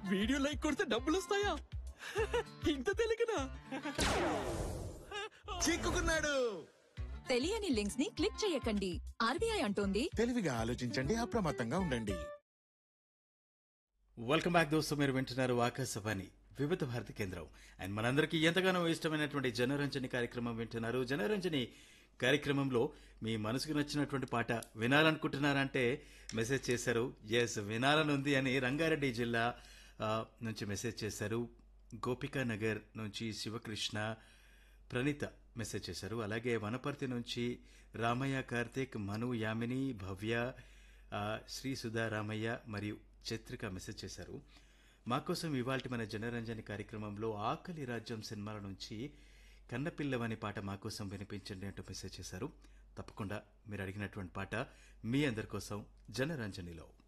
video like కొడితే డబ్బులు వస్తాయా ఇంత తెలియకనా చిక్కుకున్నాడు తెలియని లింక్స్ ని క్లిక్ చేయకండి ఆర్బీఐ అంటోంది తెలివిగా ఆలోచించండి అప్రమత్తంగా ఉండండి వెల్కమ్ బ్యాక్ దోస్తు మీరు వింటున్నారు ఆకాశవాణి వివిధ భారతి కేంద్రం అండ్ మనందరికీ ఎంతగానో ఇష్టమైనటువంటి జనరంజని కార్యక్రమం వింటున్నారు జనరంజని కార్యక్రమంలో మీ మనసుకు నచ్చినటువంటి పాట వినాలనుకుంటున్నారంటే మెసేజ్ చేశారు ఎస్ వినాలనుంది అని రంగారెడ్డి జిల్లా ఆ, నుంచి మెసేజ్ చేశారు గోపికా నగర్ నుంచి శివకృష్ణ ప్రణీత మెసేజ్ చేశారు అలాగే వనపర్తి నుంచి రామయ్య కార్తీక్ మను యామిని భవ్య ఆ, శ్రీ సుధా రామయ్య మరియు చిత్రిక మెసేజ్ చేశారు మా కోసం ఇవాల్టి మన జనరంజని కార్యక్రమంలో ఆకలి రాజ్యం సినిమాల నుంచి కన్నపిల్లవని పాట మా కోసం వినిపించండి అంటూ మెసేజ్ చేశారు తప్పకుండా మీరు అడిగినటువంటి పాట మీ అందరి కోసం జనరంజనిలో